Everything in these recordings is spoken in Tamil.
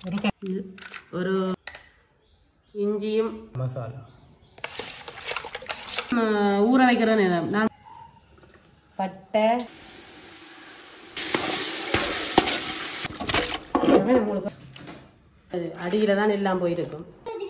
ஒரு க- ஒரு இஞ்சியும் மசாலா ம், ஊற வைக்கிற நேரம் நான் பட்டை எல்லாமே உங்களுக்கு அது அடியில தான் எல்லாம் போயிருக்கும்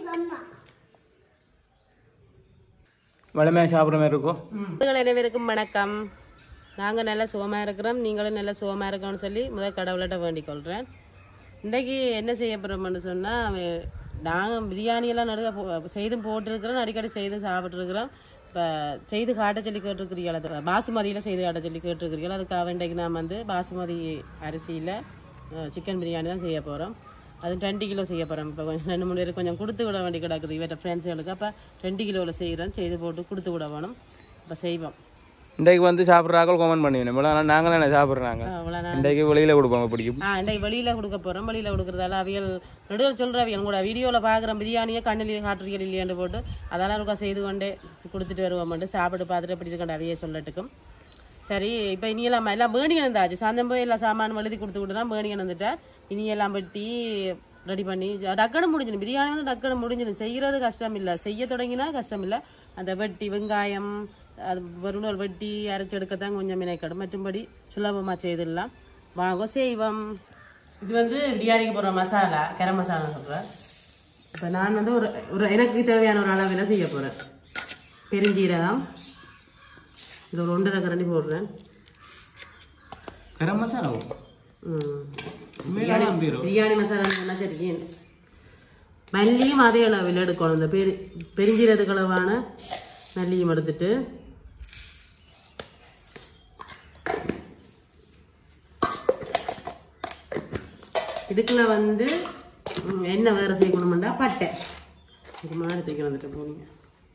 வளமையாக சாப்பிட்ற மாதிரி இருக்கும் உங்கள் அனைவருக்கும் வணக்கம் நாங்கள் நல்லா சுகமாக இருக்கிறோம் நீங்களும் நல்லா சுகமாக இருக்கோம்னு சொல்லி முதல் கடவுள்கிட்ட வேண்டிக் கொள்கிறேன் இன்றைக்கி என்ன செய்ய போகிறோம்னு சொன்னால் நாங்கள் பிரியாணியெல்லாம் நடுக போ- செய்தும் போட்டிருக்கிறோம் அடிக்கடி செய்து சாப்பிட்ருக்குறோம் இப்போ செய்து காட்ட சொல்லி கேட்டிருக்கிறீங்களா பாசுமதியில் செய்து காட்ட சொல்லி கேட்டிருக்கிறீங்களா அதுக்காக இன்றைக்கு நான் வந்து பாசுமதி அரிசியில் சிக்கன் பிரியாணி தான் செய்ய போகிறோம் அது ரெண்டு கிலோ செய்ய போகிறோம் இப்போ கொஞ்சம் ரெண்டு மூணு பேருக்கு கொஞ்சம் கொடுத்து விட வேண்டி கிடக்குது இவற்றை ஃப்ரெண்ட்ஸுகளுக்கு அப்போ ரெண்டு கிலோவில் செய்கிறோம் செய்து போட்டு கொடுத்து விட வேணும் இப்போ செய்வோம் இன்றைக்கு வந்து சாப்பிட்றாக்கள் கமெண்ட் பண்ணுவேன் இவ்வளோ நாள் நாங்களும் என்ன சாப்பிட்றாங்க அவ்வளோ இன்றைக்கு வெளியில் கொடுப்பாங்க பிடிக்கும் ஆ இன்றைக்கு வெளியில் கொடுக்க போகிறோம் வெளியில் கொடுக்குறதால அவியல் நடுவில் சொல்கிற அவியல் கூட வீடியோவில் பார்க்குற பிரியாணியை கண்ணிலேயே காட்டுறீர்கள் இல்லையாண்டு போட்டு அதெல்லாம் இருக்கா செய்து கொண்டே கொடுத்துட்டு வருவோம்ட்டு சாப்பிட்டு பார்த்துட்டு எப்படி இருக்கண்ட அவையே சொல்லட்டுக்கும் சரி இப்போ இனி எல்லாம் எல்லாம் மேணியன் இருந்தாச்சு சாயந்தரம் போய் எல்லாம் சாமான் எழுதி கொடுத்து விட்டுனா மேணியன் வந்துட்டா இனி எல்லாம் வெட்டி ரெடி பண்ணி டக்குனு முடிஞ்சிடும் பிரியாணி வந்து டக்குனு முடிஞ்சிடும் செய்கிறது கஷ்டம் இல்லை செய்ய தொடங்கினா கஷ்டம் இல்லை அந்த வெட்டி வெங்காயம் அது வருணல் வெட்டி அரைச்சி எடுக்கத்தான் கொஞ்சம் மினைக்கடும் மற்றும்படி சுலபமாக செய்திடலாம் வாங்க செய்வோம் இது வந்து பிரியாணிக்கு போடுற மசாலா கரம் மசாலா சொல்கிறேன் இப்போ நான் வந்து ஒரு ஒரு எனக்கு தேவையான ஒரு அளவில் செய்ய போகிறேன் பெருஞ்சீரகம் இது ஒரு ஒன்றரை கரண்டி போடுறேன் கரம் மசாலா ம். உண்மையிலே பேரும் பிரியாணி மசாலா சொன்னா தெரியும் மல்லியும் அதே அளவில் எடுக்கணும் இந்த பெரு பெருஞ்சீரகத்துக்கு அளவான மல்லியும் எடுத்துட்டு இதுக்குள்ள வந்து ம், என்ன வேற செய்யணும்டா பட்டை இது மாதிரி தூக்கி வந்துட்டு போனீங்க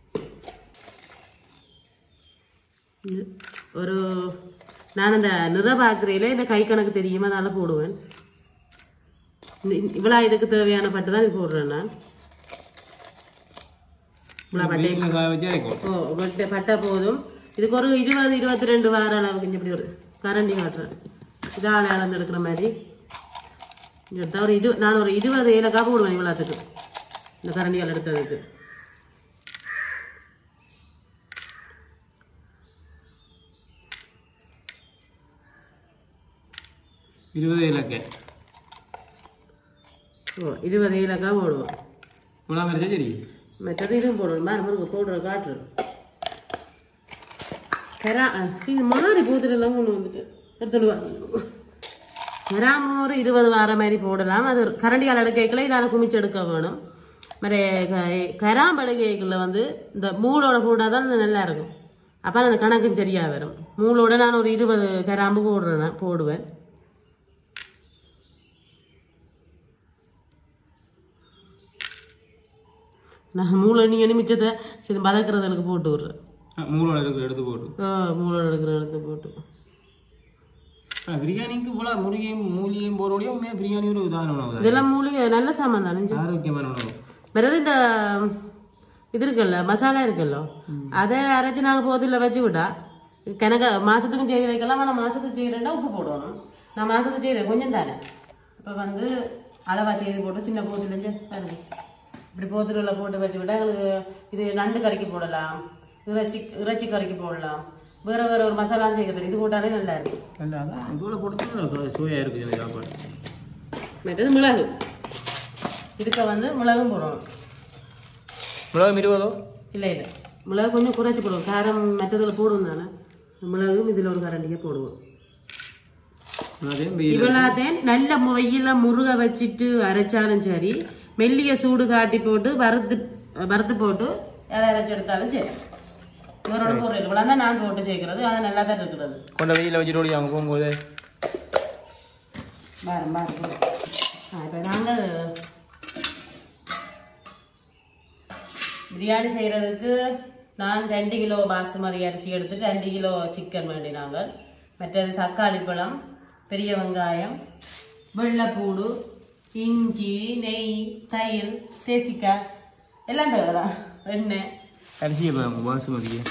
இது ஒரு நான் அந்த நிறபாக்குறையில் இந்த கை கணக்கு தெரியுமா அதனால போடுவேன் இவ்வளோ இதுக்கு தேவையான பட்டு தான் இது போடுறேன் நான் இவ்வளோ பட்டை வீட்டில் காய வச்சு அரைக்கும் ஓ பட்டை பட்டை போதும் இதுக்கு ஒரு இருபது இருபத்தி ரெண்டு வார அளவுக்கு இங்க இப்படி ஒரு கரண்டி காட்டுறேன் இதால் அளந்து எடுக்கிற மாதிரி இங்க எடுத்தா ஒரு இரு நான் ஒரு இருபது ஏலக்காய் போடுவேன் இவ்வளோத்துக்கு இந்த கரண்டியால் எடுத்ததுக்கு இருபது இலக்க ஓ இருபது ஏலக்காய் போடுவோம் இவ்வளோ மாதிரி சரி மற்றது இதுவும் போடணும் மாதிரி முருங்க போடுற காற்று கரா சரி மாறி போதுலாம் கொண்டு வந்துட்டு எடுத்துடுவாங்க கராமூர் இருபது வார மாதிரி போடலாம் அது ஒரு கரண்டியால் எடுக்கைக்குள்ள இதால் குமிச்சு எடுக்க வேணும் மாதிரி கராம்பு எடுக்கைக்குள்ள வந்து இந்த மூளோட போட்டால் தான் நல்லா இருக்கும் அப்போ அந்த கணக்கும் சரியாக வரும் மூளோட நான் ஒரு இருபது கராம்பு போடுறேன் போடுவேன் நான் மூளை நீங்கள் மிச்சத்தை சரி வதக்குறதுக்கு போட்டு விட்றேன் மூணு எடுத்து எடுத்து போட்டு ஆ, மூளை எடுக்கிற இடத்த போட்டு ஆ, பிரியாணிக்கு போல முருகையும் மூலிகையும் போகிறோடய உண்மையாக பிரியாணி ஒரு இதான உணவு தான் இதெல்லாம் மூலிகை நல்ல சாமான் தானே ஆரோக்கியமான உணவு பிறகு இந்த இது இருக்குல்ல மசாலா இருக்குல்ல அதை அரைச்சி நாங்கள் போதில் வச்சு விட்டா கணக்க மாதத்துக்கும் செய்து வைக்கலாம் ஆனால் மாதத்துக்கு செய்கிறேன்னா உப்பு போடணும் நான் மாதத்துக்கு செய்கிறேன் கொஞ்சம் தானே இப்போ வந்து அளவா செய்து போட்டு சின்ன போதில் பாருங்க இப்படி போத்தில் போட்டு வச்சு விட்டா எங்களுக்கு இது நண்டு கறிக்கு போடலாம் இறைச்சி இறைச்சி கறிக்கு போடலாம் வேற வேற ஒரு மசாலா செய்ய தெரியும் இது போட்டாலே நல்லா இருக்கும் இல்லை அதான் இதோட போட்டு சுவையாக இருக்குது இந்த சாப்பாடு மற்றது மிளகு இதுக்கு வந்து மிளகும் போடணும் மிளகு இருபதோ இல்லை இல்லை மிளகு கொஞ்சம் குறைச்சி போடுவோம் காரம் மற்றதில் போடுவோம் தானே மிளகும் இதில் ஒரு கரண்டியாக போடுவோம் அதே இவ்வளோத்தையும் நல்ல வெயில முருக வச்சுட்டு அரைச்சாலும் சரி மெல்லிய சூடு காட்டி போட்டு வறுத்து வறுத்து போட்டு எதை அரைச்சி எடுத்தாலும் சரி இவரோட பொருள் இவ்வளோ தான் நான் போட்டு சேர்க்கறது அது நல்லா தான் இருக்கிறது கொண்ட வெயில வச்சுட்டு ஓடி அங்கே போகும்போது பாரு பாரு ஆ இப்போ நாங்கள் பிரியாணி செய்கிறதுக்கு நான் ரெண்டு கிலோ பாசுமதி அரிசி எடுத்துட்டு ரெண்டு கிலோ சிக்கன் வேண்டி நாங்கள் மற்றது தக்காளி பழம் பெரிய வெங்காயம் வெள்ளைப்பூடு இஞ்சி நெய் தயிர் தேசிக்காய் எல்லாம் தேவைதான் எண்ணெய் அரிசியை பாருங்க பாசுமதியை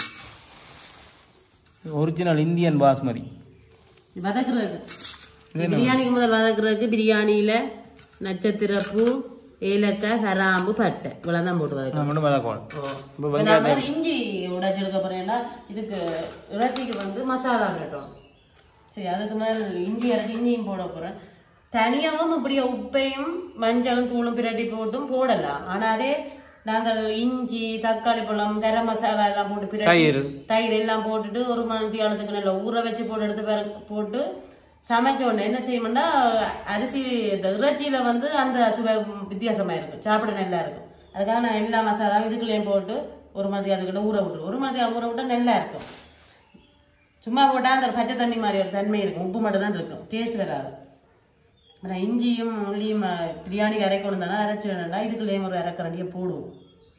ஒரிஜினல் இந்தியன் பாஸ்மதி வதக்குறதுக்கு பிரியாணிக்கு முதல் வதக்குறதுக்கு பிரியாணியில் நட்சத்திரப்பூ ஏலக்காய் கராம்பு பட்டை இவ்வளோ தான் போட்டு வதக்கணும். நான் மட்டும் வதக்கணும் இப்போ இப்ப நான் வந்து இஞ்சி உடைச்சு எடுக்க போறேன்னா இதுக்கு இறைச்சிக்கு வந்து மசாலா விடட்டும் சரி அதுக்கு மேல இஞ்சி இறச்சி இஞ்சியும் போட போறேன் தனியாவும் இப்படியே உப்பையும் மஞ்சளும் தூளும் பிரட்டி போட்டும் போடலாம் ஆனா அதே நாங்கள் இஞ்சி தக்காளி பழம் கரம் மசாலா எல்லாம் போட்டு பிரட்டி தயிர் தயிர் எல்லாம் போட்டுட்டு ஒரு மணி தியானத்துக்கு நல்லா ஊற வச்சு போட்டு எடுத்து பாரு- போட்டு சமைச்ச உடனே என்ன செய்யணும்னா அரிசி இந்த இறைச்சியில வந்து அந்த சுவை வித்தியாசமா இருக்கும் சாப்பிட நல்லா இருக்கும் அதுக்காக நான் எல்லா மசாலா இதுக்குள்ளேயும் போட்டு ஒரு மணி அதுக்கிட்ட ஊற விட்டுருவோம் ஒரு மணி ஊற விட்டா நல்லா இருக்கும் சும்மா போட்டால் அந்த பச்சை தண்ணி மாதிரி ஒரு தன்மை இருக்கும் உப்பு மட்டும் தான் இருக்கும் டேஸ்ட் வராது ஆனால் இஞ்சியும் உள்ளியும் அஹ், பிரியாணிக்கு அரைக்கணும் தானே அரைச்சி வேணும்னா இதுக்குள்ளேயும் ஒரு அரைக்கரண்டியை போடுவோம்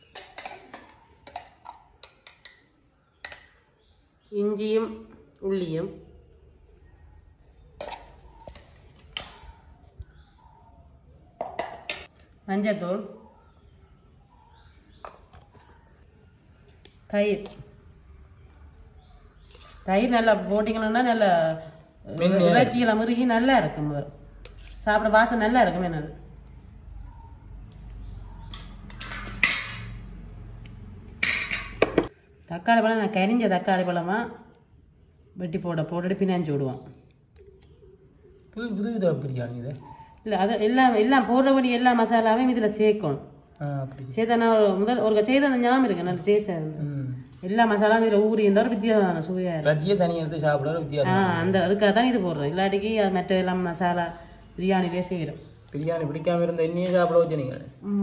இஞ்சியும் உள்ளியும் மஞ்சத்தூள் தயிர் தயிர் நல்லா போட்டிங்கன்னா நல்லா இறைச்சிகளை முருகி நல்லா இருக்கும் அது. சாப்பிட வாசம் நல்லா இருக்கும் என்னது தக்காளி பழம் நான் கரிஞ்ச தக்காளி பழமா வெட்டி போட போட்டுட்டு பினாஞ்சு விடுவோம் புது புது வித பிரியாணி இது இல்லை அது எல்லாம் எல்லாம் போடுறபடி எல்லா மசாலாவையும் இதில் சேர்க்கணும் ஆ அப்படி சேர்த்தா நான் ஒரு முதல் ஒரு செய்த அந்த ஞாபகம் இருக்கு நல்ல டேஸ்டாக இருந்தது ம் எல்லா மசாலாவும் இதில் ஊறி இருந்தால் ஒரு வித்தியாசமான சுவையாக இருக்கும் ரஜ்ஜியை தனியாக எடுத்து சாப்பிட ஆ வித்தியாசம் அந்த அதுக்காக தான் இது போடுறோம் இல்லாட்டிக்கு அது மற்ற எல்லாம் மசாலா பிரியாணிலே செய்கிறோம் பிரியாணி பிடிக்காம இருந்த என்னையே சாப்பிட வச்சு நீங்கள்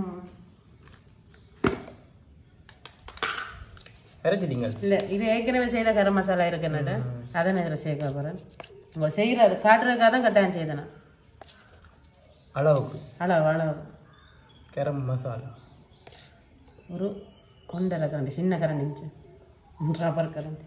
இறைச்சிட்டீங்க இல்லை இது ஏற்கனவே செய்த கரம் மசாலா இருக்குன்னால அதை நான் இதில் சேர்க்க போகிறேன் உங்களை செய்கிறது காட்டுறதுக்காக தான் கட்டாயம் செய்தேன் நான் அளவுக்கு அளவு அளவு கரம் மசாலா ஒரு ஒன்றரை கரண்டி சின்ன கரண்டி இருந்துச்சு ரப்பர் கரண்டி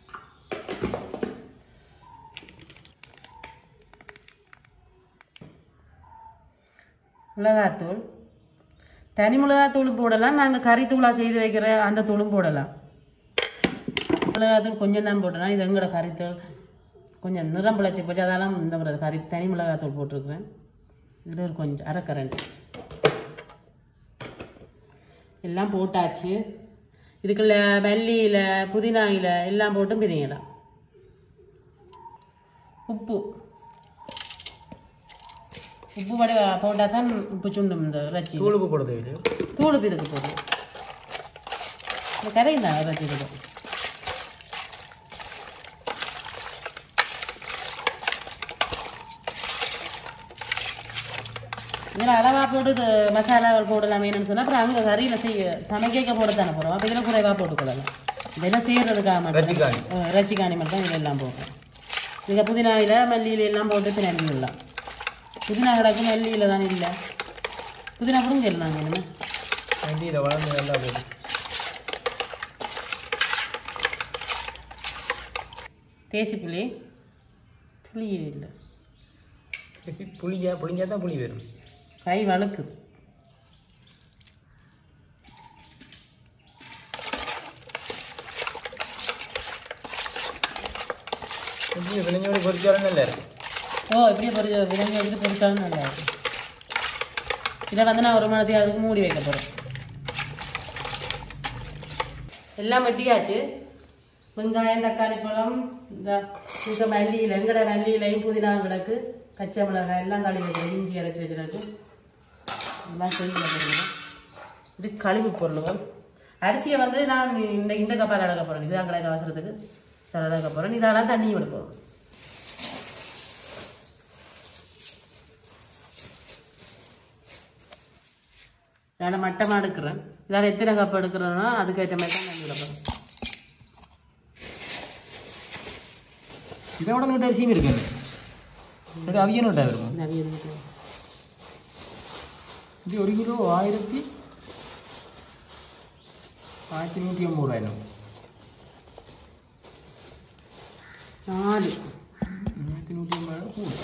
மிளகாத்தூள் தனி மிளகாத்தூள் போடலாம் நாங்கள் கறி தூளாக செய்து வைக்கிற அந்த தூளும் போடலாம் மிளகாத்தூள் கொஞ்சம் தான் போட்டலாம் இது எங்களோட கறித்தூள் கொஞ்சம் நிறம் பிழைச்சி போச்சு அதெல்லாம் இந்த முறை கறி தனி மிளகாத்தூள் போட்டிருக்கிறேன் இதில் ஒரு கொஞ்சம் அரை கரண்டி எல்லாம் போட்டாச்சு இதுக்குள்ள மல்லியில் புதினா இலை எல்லாம் போட்டும் பிரிங்கலாம் உப்பு உப்பு வடை போட்டால் தான் உப்பு சுண்டும் இந்த இறைச்சி தூளுக்கு போட தேவையில்லையோ தூள் இதுக்கு போடும் இந்த கரையும் தான் இறைச்சி இதுக்கு இதில் அளவாக போட்டு இது மசாலாகள் போடலாமேன்னு சொன்னால் அப்புறம் அங்கே கறியில் செய்ய சமைக்க போட தானே போகிறோம் அப்போ இதில் குறைவாக போட்டுக்கொள்ளலாம் இதெல்லாம் செய்கிறதுக்காக மட்டும் ரஜிகாணி அஹ் இறைச்சி காணி மட்டும் இதில் எல்லாம் போடுறோம் இதுக்கு புதினாவில் மல்லியில எல்லாம் போட்டு பின்னாடி விடலாம் புதினா கிடக்கு மல்லியில் தான் இல்லை புதினா கூட சொல்லலாங்க என்ன வண்டியில் வளர்ந்து நல்லா போகுது தேசி புளி புளி இல்லை பேசி புளியா புளிஞ்சா தான் புளி வரும் கை வழுக்குது புளி விளைஞ்சோட பொறிச்சாலும் நல்லா இருக்கு ஓ இப்படியே பொறிச்ச விலங்கு வச்சுட்டு பொறிச்சாலும் நல்லா இருக்கும் இதை வந்து நான் ஒரு மணி அதுக்கு மூடி வைக்க போகிறேன் எல்லாம் வெட்டியாச்சு வெங்காயம் தக்காளி பழம் இந்த இந்த மல்லியில் எங்கட மல்லியிலையும் புதினா கிடக்கு பச்சை மிளகாய் எல்லாம் கழுவி வைக்கிறேன் இஞ்சி அரைச்சி வச்சிருக்கு எல்லாம் செஞ்சு வைக்கிறேன் இது கழிவு பொருள்கள் அரிசியை வந்து நான் இந்த இந்த கப்பால் அடக்க போகிறேன் இதுதான் கிடக்க அவசரத்துக்கு இதில் அடக்க போகிறேன் இதெல்லாம் தண்ணி எடுப்போம் இதால் மட்டமாக எடுக்கிறேன் இதால் எத்தனை கப் எடுக்கிறேன்னா அதுக்கேற்ற மாதிரி தான் தண்ணி விடப்போம் இதோட நூட்டு அரிசியும் இருக்கு அது அவிய நோட்டாக இருக்கும் நிறைய இருக்கு. இது ஒரு கிலோ ஆயிரத்தி ஆயிரத்தி நூற்றி ஐம்பது ரூபாயிரம் நாலு ஆயிரத்தி நூற்றி ஐம்பது ரூபாய் கூட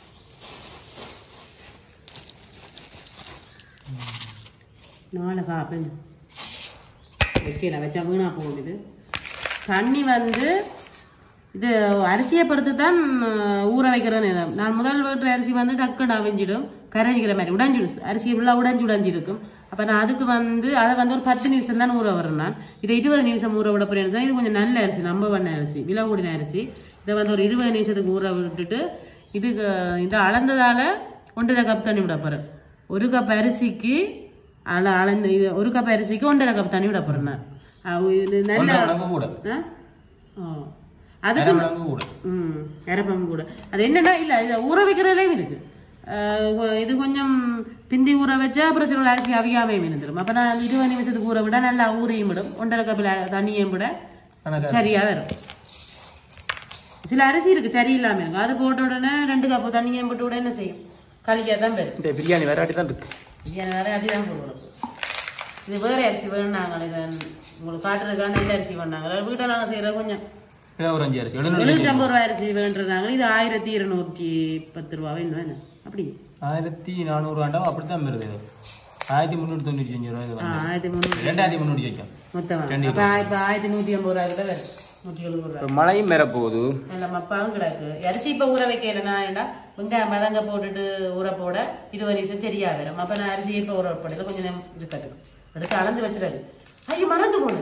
நாலு காப்பு வைக்கல வச்சா வீணாக போகுது தண்ணி வந்து இது அரிசியை பொறுத்து தான் அஹ், ஊற வைக்கிற நேரம் நான் முதல் வீட்டு அரிசி வந்து டக்குன்னு அவிஞ்சிடும் கரைஞ்சிக்கிற மாதிரி உடைஞ்சிடும் அரிசி ஃபுல்லாக உடைஞ்சு உடைஞ்சு இருக்கும் அப்போ நான் அதுக்கு வந்து அதை வந்து ஒரு பத்து நிமிஷம் தான் ஊற வரேன் நான் இதை இருபது நிமிஷம் ஊற விட போறேன் இது கொஞ்சம் நல்ல அரிசி நம்ப பண்ண அரிசி விலை கூடின அரிசி இதை வந்து ஒரு இருபது நிமிஷத்துக்கு ஊற விட்டுட்டு இதுக்கு இதை அளந்ததால ஒன்றரை கப் தண்ணி விட போகிறேன் ஒரு கப் அரிசிக்கு அள அளந்து இது ஒரு கப் அரிசிக்கு ஒன்றரை கப் தண்ணி விட போகிறேன் நான் அஹ் இது நல்ல ஒன்றரை மடங்கு கூட ஆ? ஓ. அதுக்கு அரை மடங்கு கூட ம் அரப்பம் கூட அது என்னன்னா இல்லை இதை ஊற வைக்கிறதுலேயும் இருக்கு அஹ் இது கொஞ்சம் பிந்தி ஊற வச்சா அப்புறம் சில அரிசி அவியாமையும் இருந்துடும் அப்போ நான் இருபது நிமிஷத்துக்கு ஊற விட நல்லா ஊறியும் விடும் ஒன்றரை கப்பில் தண்ணியும் விட கணக்கா சரியா வரும் சில அரிசி இருக்கு சரி இல்லாமல் இருக்கும் அது போட்ட உடனே ரெண்டு கப்பு தண்ணியும் போட்டு விட என்ன செய்யும் கலிக்காக தான் வரும் இந்த பிரியாணி வேறாட்டி தான் இருக்கு இது நிறைய அடி தான் போடுறோம் இது வேறு அரிசி வேணுனாங்க இதை உங்களுக்கு காட்டுறதுக்கான நல்ல அரிசி வேணாங்க வீட்டில் நாங்கள் செய்கிற கொஞ்சம் இதான் ஒரு அஞ்சு அரிசி எழுநூறு எழுநூற்றம்பது ரூபாய் அரிசி வேண்டுறாங்க இது ஆயிரத்தி இருநூற்றி பத்து ரூபா வேணும் என்ன அப்படி ஆயிரத்தி நானூறு ஆண்டாவும் அப்படித்தான் வருது இது ஆயிரத்தி முந்நூற்றி தொண்ணூற்றி அஞ்சு ரூபாய் இது ஆ வந்து. ஆயிரத்தி முந்நூறு ரெண்டாயிரத்தி முந்நூற்றி வைக்கும் மொத்தம் அப்போ இப்போ ஆயிரத்தி நூற்றி ஐம்பது ரூபா கிட்ட வரும் நூற்றி எழுபது ரூபா இப்போ மழையும் மேற போகுது நம்ம அப்பாவும் கிடக்கு அரிசி இப்போ ஊற வைக்கலன்னா ஏன்னா வெங்காயம் மதங்க போட்டுட்டு ஊற போட இருபது நிமிஷம் சரியா வரும் அப்போ நான் அரிசி இப்போ ஊற போடல கொஞ்சம் நேரம் இருக்கட்டும் எடுத்து அளந்து வச்சிடாது ஐயோ மறந்து போனேன்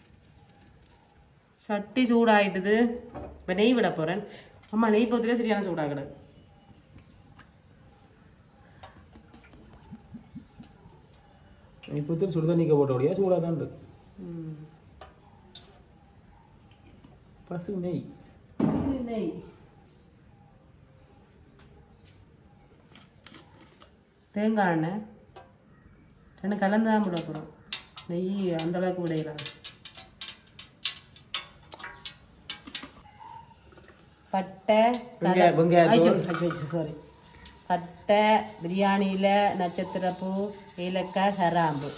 சட்டி சூடாயிட்டுது இப்போ நெய் விட போகிறேன் அம்மா நெய் போத்துல சரியான சூடாக கிடக்கு இப்போ சுடு தண்ணிக்க போட்டோடைய சூடாக தான் இருக்கு ம். பசு நெய் பசு நெய் தேங்காய் எண்ணெய் ரெண்டு கலந்து தான் போட போகிறோம் நெய் அந்த அளவுக்கு விடையிறாங்க பட்டை வெங்காய- வெங்காயத்தூள். சாரி பட்டை பிரியாணியில் நட்சத்திரப்பூ ஏலக்காய் ஹராம்பு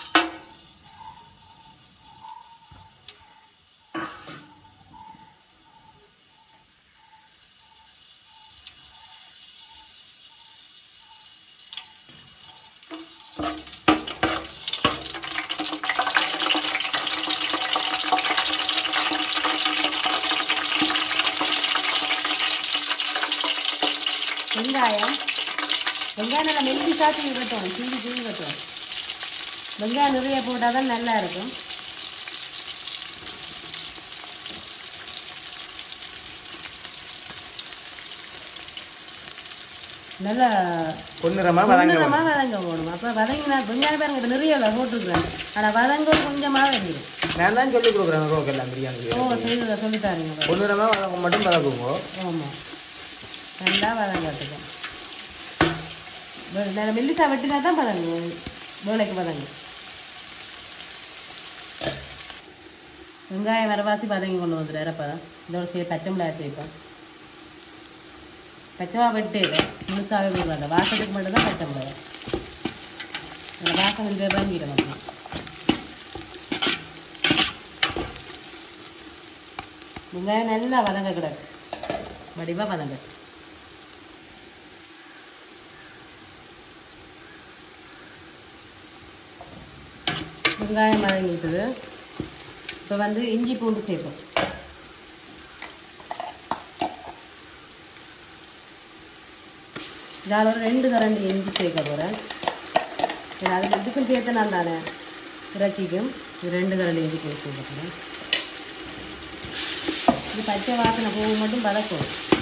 வெங்காயம் வெங்காயம் நல்லா மெல்லி சாத்தி கட்டணும் சீவி சீவி கட்டணும் வெங்காயம் நிறைய போட்டால் தான் நல்லா இருக்கும் நல்லா பொன்னிறமா வதங்க கொஞ்சமாக வதங்க போடணும் அப்போ வதங்கினா வெங்காயம் பாருங்க இது நிறைய இல்லை போட்டுருக்குறேன் ஆனால் வதங்க கொஞ்சமாக வெங்கிடும் நான் தான் சொல்லி கொடுக்குறேன் ரோக்கு எல்லாம் பிரியாணி ஓ செய்து சொல்லித்தாருங்க பொன்னிறமா வதங்க மட்டும் வதக்குங்க ஆமாம் நல்லா வதங்கட்டுக்கும் வெ- நல்ல மெல்லிசா வெட்டினா தான் பதங்கு வேலைக்கு பதங்கு வெங்காயம் வரவாசி பதங்கி கொண்டு வந்துடு இறப்பதான் இதோட சே பச்சை மிளகாய் சேர்ப்பேன் பச்சைவா வெட்டு முழுசாகவே போடுவாங்க வாசத்துக்கு மட்டும் தான் பச்சை மிளகாய் அந்த வாசம் கொஞ்சம் இறங்கிடும் அப்புறம் வெங்காயம் நல்லா வதங்க கிடக்கு வடிவாக வதங்க வெங்காயம் வதங்கிட்டுது இப்போ வந்து இஞ்சி பூண்டு சேர்ப்போம் இதால் ஒரு ரெண்டு கரண்டி இஞ்சி சேர்க்க போகிறேன் அது இதுக்கும் சேர்த்து நான் தானே இறைச்சிக்கும் இது ரெண்டு கரண்டி இஞ்சி போட்டு சேர்க்க போகிறேன் இது பச்சை வாசனை பூ மட்டும் பதக்கும்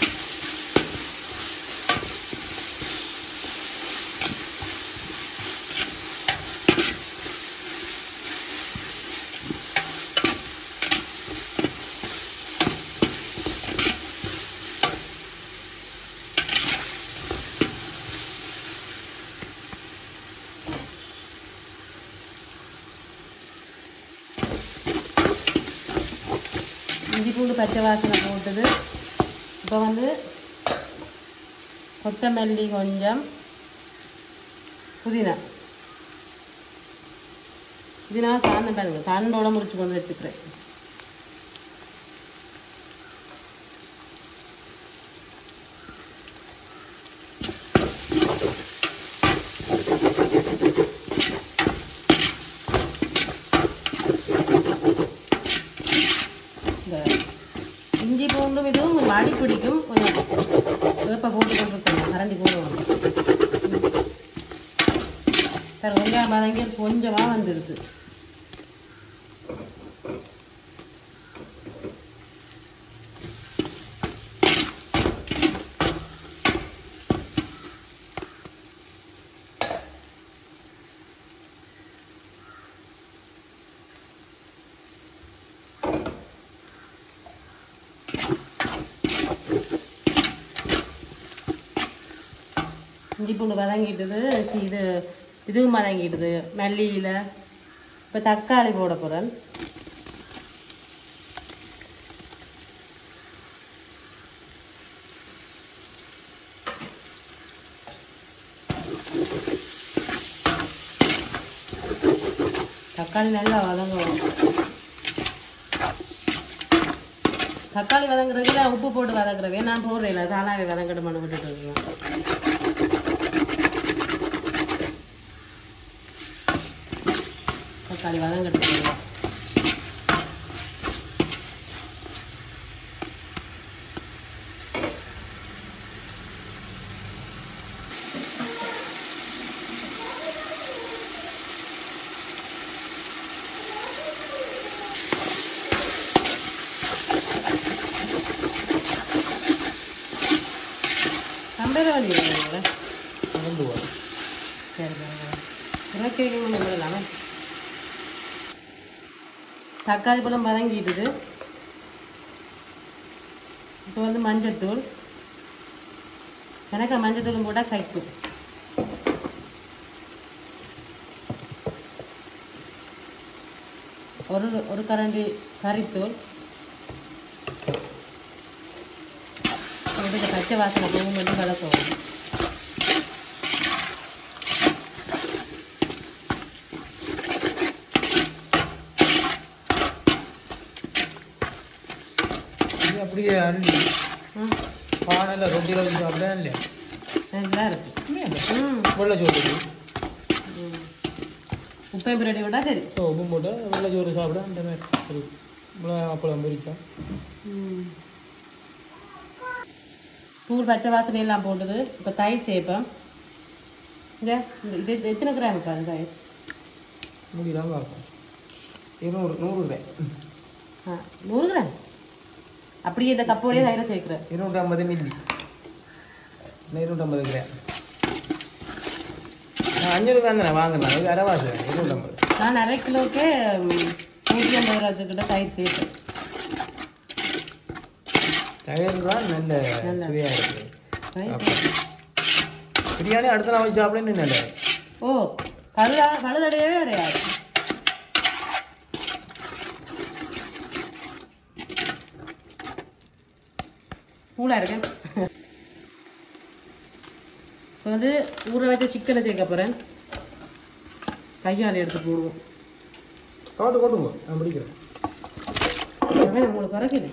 இஞ்சி பூண்டு பச்சை வாசனை போட்டது இப்போ வந்து கொத்தமல்லி கொஞ்சம் புதினா புதினா சாந்த பாருங்க சாந்தோட முடிச்சு கொண்டு வச்சுக்கிறேன் இந்த இஞ்சி பூண்டு சார் வெங்காயம் வதங்கி கொஞ்சமாக வந்துடுது இஞ்சி பூண்டு வதங்கிட்டுது சி இது இதுவும் வதங்கிடுது மல்லியில் இப்போ தக்காளி போட போகிறேன் தக்காளி நல்லா வதங்கும் தக்காளி வதங்குறதுக்கு நான் உப்பு போட்டு வதக்குறவே நான் போடுறேன் தானாவே வதங்கட்டுமான்னு விட்டுட்டு இருக்கேன் தக்காளி வதங்கட்டு கம்பேர் வழி இல்லைங்களா கொண்டு வா சரி இருபத்தி ஒன்று விடலாமே தக்காளி பழம் வதங்கிட்டுது இப்போ வந்து மஞ்சத்தூள் எனக்கு மஞ்சத்தூள் போட்டால் கைக்கும் ஒரு ஒரு கரண்டி கறித்தூள் இதுக்கு பச்சை வாசனை போகும் மட்டும் கலக்கவும் இது அப்படியே அள்ளி ம் பானையில் ரொட்டியில் வச்சு சாப்பிட்டா இல்லையா நல்லா இருக்கு இல்லையா ம் வெள்ளைச்சோறு ம். உப்பையும் பிரெடி விட்டா சரி ஸோ உப்பு போட்டு வெள்ளைச்சோறு சாப்பிட அந்த மாதிரி சரி இவ்வளோ அப்பளம் பொரிச்சா ம். தூள் பச்சை வாசனை எல்லாம் போட்டது இப்போ தயிர் சேர்ப்பேன் இங்க இந்த இது எத்தனை கிராம் இப்போ அந்த தயிர் முடியலாம் பார்ப்போம் இருநூறு நூறு ரூபாய் ஆ நூறு கிராம் அப்படியே இந்த கப்போடையே தயிரை சேர்க்குறேன் இருநூற்றம்பது மில்லி இருநூற்றம்பது கிராம் நான் அஞ்சூறு தான் தானே வாங்கினேன் அது அரைவாசு இருநூற்றம்பது நான் அரை கிலோக்கே ம், நூற்றி ஐம்பது ரூபாய்க்கிட்ட தயிர் சேர்ப்பேன் தயிர் தான் நல்ல சுவையாக இருக்குது தயிர் அப்ப பிரியாணி அடுத்த நாள் வச்சு சாப்பிடன்னு நல்ல ஓ பழுதா பழுதடையவே கிடையாது கூலா இருக்கேன் இப்போ வந்து ஊற வச்ச சிக்கனை சேர்க்க போகிறேன் கையால் எடுத்து போடுவோம் காட்டு கொட்டுங்க நான் பிடிக்கிறேன் அவன் உங்களுக்கு குறைக்குது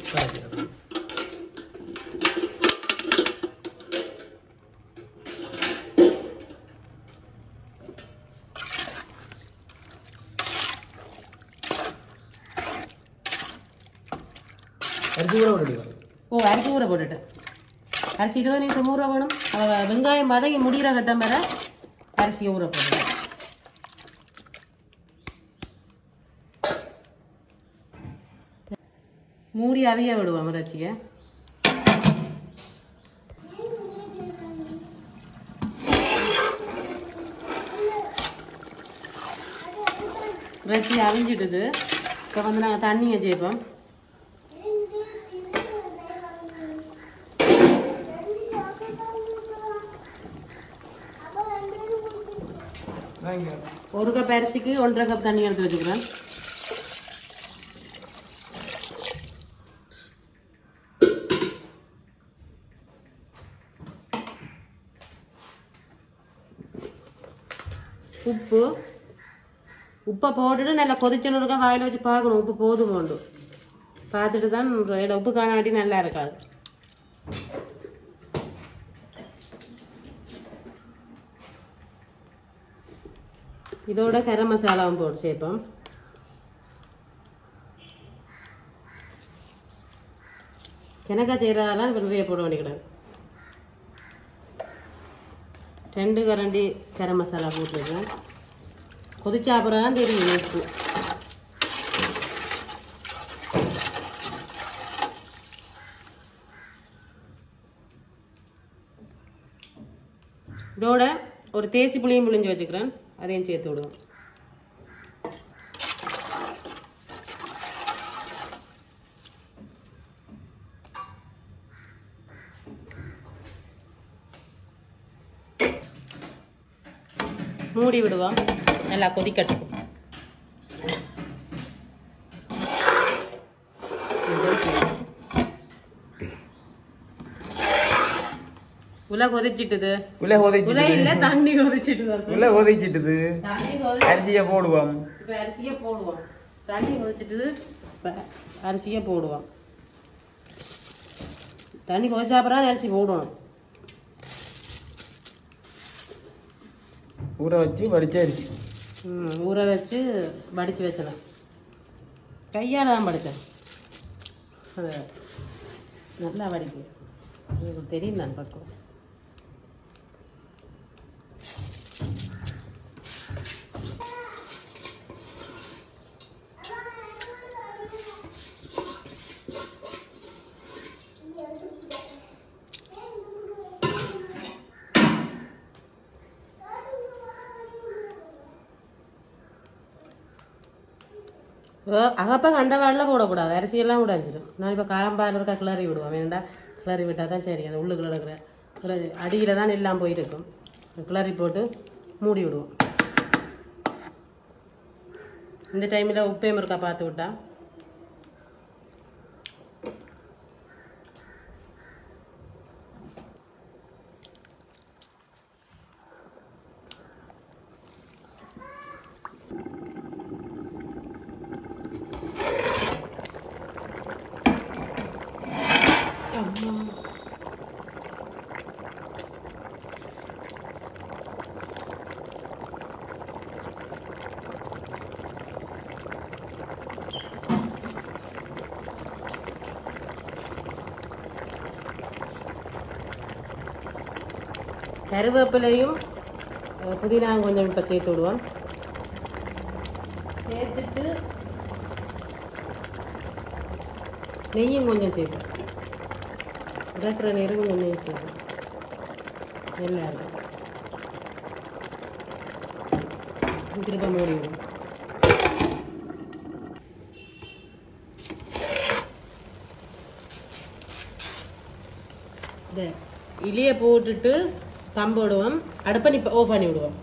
அரிசி கூட விட்டுடுங்க ஓ அரிசி ஊற போட்டுட்டேன் அரிசி இருபது நிமிஷம் ஊற வேணும் அவ வெங்காயம் வதங்கி முடிகிற கட்டம் வர அரிசி ஊற போட்டுட்டேன் மூடி அவிய விடுவோம் இறைச்சியை இறைச்சி அவிஞ்சிடுது இப்போ வந்து நாங்கள் தண்ணியை சேர்ப்போம் வாங்க ஒரு கப் அரிசிக்கு ஒன்றரை கப் தண்ணி எடுத்து வச்சுக்கிறேன் உப்பு உப்பை போட்டுட்டு நல்லா கொதிச்சன்னு இருக்கா வாயில் வச்சு பார்க்கணும் உப்பு போதும் உண்டு பார்த்துட்டு தான் இதில் உப்பு காணாட்டி நல்லா இருக்காது இதோட கரம் மசாலாவும் போட்டு சேர்ப்போம் கிணக்கா செய்கிறதெல்லாம் இப்போ நிறைய போட வேண்டியக்கூடாது ரெண்டு கரண்டி கரம் மசாலா போட்டுருக்கேன் கொதிச்சா அப்புறம் தான் தெரியும் உப்பு இதோட ஒரு தேசி புளியும் புளிஞ்சு வச்சுக்கிறேன் அதையும் சேர்த்து விடுவோம் மூடி விடுவோம் நல்லா கொதிக்கட்டும் உல கொதிச்சிட்டுது உள்ள உல உதைச்சிட்டு இல்ல தண்ணி கொதிச்சிட்டுது உள்ள உதைச்சிட்டுது தண்ணி கொதி அரிசியை போடுவோம் இப்ப அரிசியை போடுவோம் தண்ணி கொதிச்சிட்டுது இப்ப அரிசியை போடுவோம் தண்ணி கொதிச்சா அப்புறம் அரிசி போடுவோம் ஊற வச்சு வடிச்ச அரிசி ம், ஊற வச்சு வடித்து வச்சலாம் கையால் தான் படித்தேன் அது நல்லா வடிக்கு உங்களுக்கு தெரியும் நான் பக்குவம் அகப்பா கண்ட வாழலாம் போடக்கூடாது அரிசியெல்லாம் விடாஞ்சிடும் நான் இப்போ காம்பால் இருக்க கிளறி விடுவேன் வேண்டாம் கிளறி விட்டால் தான் சரி அது உள்ளுக்குள்ள இருக்கிற கிளறி அடியில் தான் எல்லாம் போயிருக்கும் கிளறி போட்டு மூடி விடுவோம் இந்த டைமில் உப்பேம் இருக்கா பார்த்து விட்டா கருவேப்பிலையும் அஹ், புதினாவும் கொஞ்சம் இப்போ சேர்த்து விடுவோம் சேர்த்துட்டு நெய்யும் கொஞ்சம் சேர்ப்போம் இறக்குற நேரம் கொஞ்சம் நெய் சேர்ப்போம் எல்லாரும் திரும்ப மூடி விடுவோம் இந்த இலையை போட்டுட்டு தம் போடுவோம் அடுப்பை நிப்ப ஓஃப் பண்ணி விடுவோம்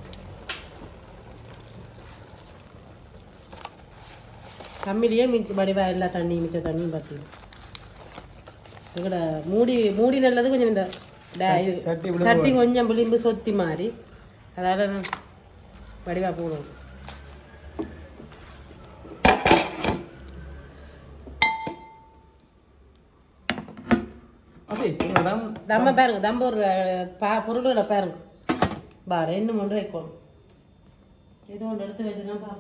கம்மிலேயே மிச்ச வடிவா எல்லா தண்ணி மிச்ச தண்ணியும் பார்த்துடும் எங்கட மூடி மூடி நல்லது கொஞ்சம் இந்த டா- இது சட்டி விழுந்து சட்டி கொஞ்சம் விளிம்பு சொத்தி மாதிரி அதால வடிவா போடுவோம் அப்படி இவ்வளவுதான் தம்ம பாருங்க தம்ப ஒரு அஹ், பா பொருள்களை பாருங்க பா ரெண்டு மூன்று வைக்கணும் ஏதோ ஒன்று எடுத்து வச்சுனா பா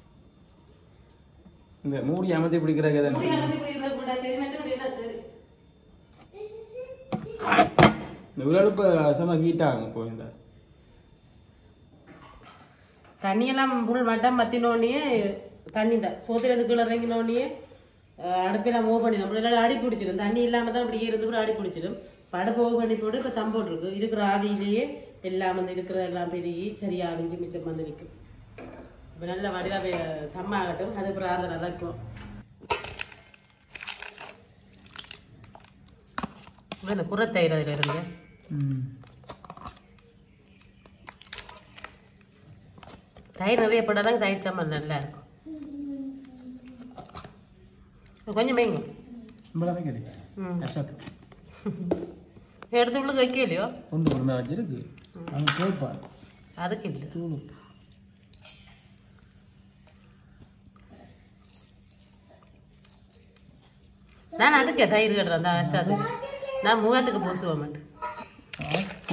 இந்த மூடி அமர்த்தி பிடிக்கிற கதை இந்த உலகப்ப செம ஹீட் ஆகும் இப்போ இந்த தண்ணியெல்லாம் புல் மட்டம் மத்தினோடனே தண்ணி தான் சோத்துல இருந்து கீழே இறங்கினோடனே அடுப்பெல்லாம் ஓ பண்ணிடும் இல்லாட்டி அடி பிடிச்சிடும் தண்ணி இல்லாமல் தான் அப்படியே இருந்து கூட அடி பிடிச்சிடும் இப்போ அடுப்பு ஓ பண்ணி போட்டு இப்போ தம் போட்டிருக்கு இருக்கிற ஆவியிலேயே எல்லாம் வந்து இருக்கிற எல்லாம் பெருகி சரியா அவிஞ்சு மிச்சம் வந்து நிற்கும் இப்போ நல்ல வடிவாக தம்மாகட்டும் அது அப்புறம் ஆறுதல் இறக்கும் இந்த புறத்தயிர் அதில் இருந்து தயிர் நிறைய போட்டால் தயிர் சாம்பார் நல்லா இருக்கும் கொஞ்சம் மேங்கும் இவ்வளோதான் கிடைக்கும் ம் கஷ்டத்துக்கு எடுத்து உள்ளுக்கு வைக்கலையோ கொண்டு கொண்டு வச்சிருக்கு அவன் கேட்பான் அதுக்கு இல்லை தூளு நான் அதுக்கே தயிர் கட்டுறேன் தான் வச்சாதுக்கு நான் முகத்துக்கு பூசுவேன் மாட்டேன் ஆக்கி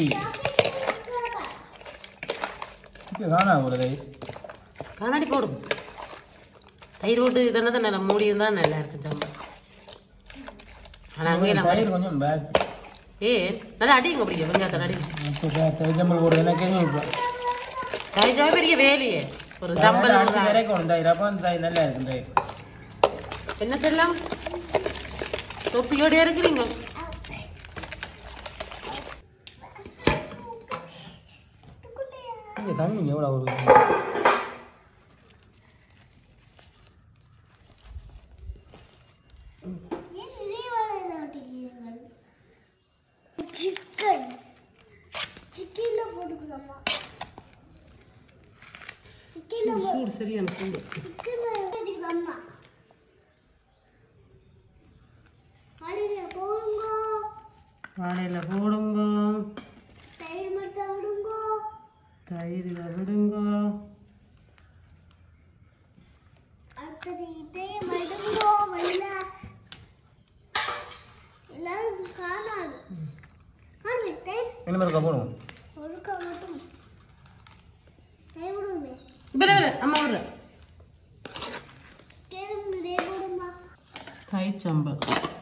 இப்போ காணா ஒரு கை கண்ணாடி போடும் தயிர் போட்டு இதெல்லாம் தான் நல்லா மூடி இருந்தால் நல்லா இருக்கும் சாம்பார் ஆனால் அங்கேயே நம்ம தயிர் கொஞ்சம் பேக் ஏ நல்லா அடிங்க அப்படிங்க வெங்காயத்தை அடி இப்போ தேஜம்பல் போடுறது எனக்கு இப்போ தயிர் பெரிய வேலையே ஒரு சம்பல் அடிச்சு இறக்கணும் இந்த ரப்பம் இந்த நல்லா இருக்கு இந்த என்ன செல்லாம் தொப்பியோட இருக்கிறீங்க இங்க தண்ணி எவ்வளோ ஒரு சிக்கன் சிக்கன்ல போட்டுக்கலாமா சிக்கன்ல சூடு சரியான சூடு சிக்கன்ல போட்டுக்கலாமா அடிங்க போடுங்க வாழையில போடுங்க தயிர் மட்டும் விடுங்க தயிரில் விடுங்க அடுத்தது இதையே மடுங்க வெளில எல்லாரும் காணாது காணு தயிர் என்ன இருக்கா போடுவோம் ஒழுக்கா மட்டும் தயிர் விடுங்க இப்ப இரு, அம்மா விடுற கேளுங்க நிறைய போடுமா தயிர் சம்பல்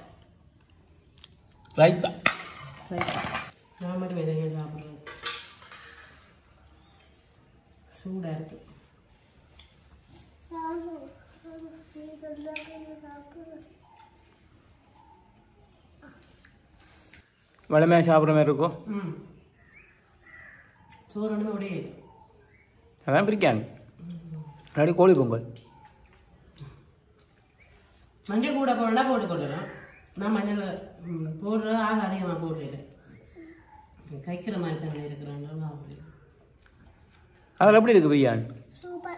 ரைத்தா நான் மட்டும் விதைங்க சாப்பிட்றேன் சூடா இருக்கு நானும் ஸ்வீட் சொல்லாமல் சாப்பிடுறேன் வளமையாக சாப்பிட்ற மாதிரி இருக்கும் ம் சோறு ஒன்றுமே உடையாது அதான் பிரிக்காங்க முன்னாடி கோழி பொங்கல் மஞ்சள் கூட போடணும்னா போட்டுக்கொள்ளலாம் நான் மஞ்சள் ம், போடுற ஆக அதிகமாக போடுறேன் கைக்கிற மாதிரி தானே இருக்கிறாங்க அப்படி அதில் எப்படி இருக்கு பிரியாணி சூப்பர்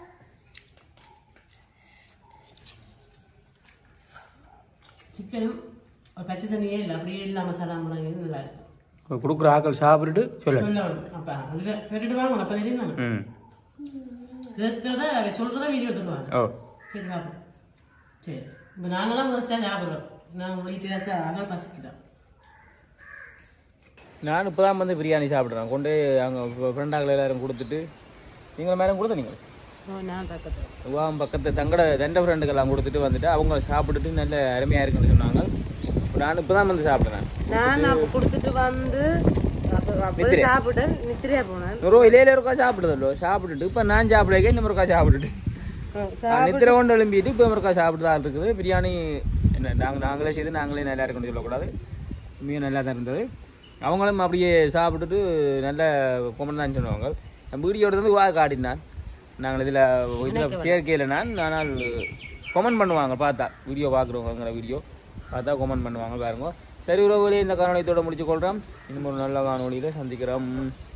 சிக்கனும் ஒரு பச்சை தண்ணியே இல்லை அப்படியே இல்லாமல் மசாலா முறைங்க நல்லா இருக்கும் கொடுக்குற ஆக்கள் சாப்பிட்டுட்டு சொல்லு சொல்லணும் அப்போ அதில் சொல்லிட்டு வாங்க அப்போ தெரியும் ம் கேட்குறத அவ சொல்கிறத வீடியோ எடுத்துருவாங்க ஓ சரி பார்ப்போம் சரி இப்போ நாங்களாம் ஃபர்ஸ்ட்டாக சாப்பிட்றோம் நான் உங்களுக்கு தான் அதான் பசிக்கிறோம் நான் இப்போ தான் வந்து பிரியாணி சாப்பிட்றேன் கொண்டு அங்கே ஃப்ரெண்டாக்கள் எல்லாரும் கொடுத்துட்டு நீங்களும் மேடம் கொடுத்த நீங்கள் ஓ நான் பக்கத்தில் உவாம் பக்கத்து தங்கட ரெண்ட ஃப்ரெண்டுக்கெல்லாம் கொடுத்துட்டு வந்துட்டு அவங்க சாப்பிட்டுட்டு நல்ல அருமையாக இருக்குன்னு சொன்னாங்க இப்ப நான் இப்போ தான் வந்து சாப்பிட்றேன் நான் அப்போ கொடுத்துட்டு வந்து அப்போ அப்போ நித்திரை. சாப்பிட்டு நித்திரையா போனேன் ஒரு இலையில இருக்கா சாப்பிடுதல்லோ சாப்பிட்டுட்டு இப்போ நான் சாப்பிடக்கே இன்னும் இருக்கா சாப்பிட்டுட்டு நித்திரை கொண்டு எழும்பிட்டு இப்போ இருக்கா சாப்பிட்டு தான் இருக்குது பிரியாணி என்ன நாங்கள் நாங்களே செய்து நாங்களே நல்லா இருக்குன்னு சொல்லக்கூடாது மீன் நல்லா தான் இருந்தது அவங்களும் அப்படியே சாப்பிட்டுட்டு நல்ல கொமன் தான் சொன்னாங்க நம்ம வீடியோ எடுத்து வா காட்டினான் நாங்கள் இதில் இதில் சேர்க்கையில் நான் ஆனால் கொமெண்ட் பண்ணுவாங்க பார்த்தா வீடியோ பார்க்குறவங்கிற வீடியோ பார்த்தா கொமெண்ட் பண்ணுவாங்க பாருங்க சரி உறவுகளே இந்த காணொலியத்தோட முடிச்சு கொள்கிறோம் இன்னும் ஒரு நல்ல காணொலியில் சந்திக்கிறோம்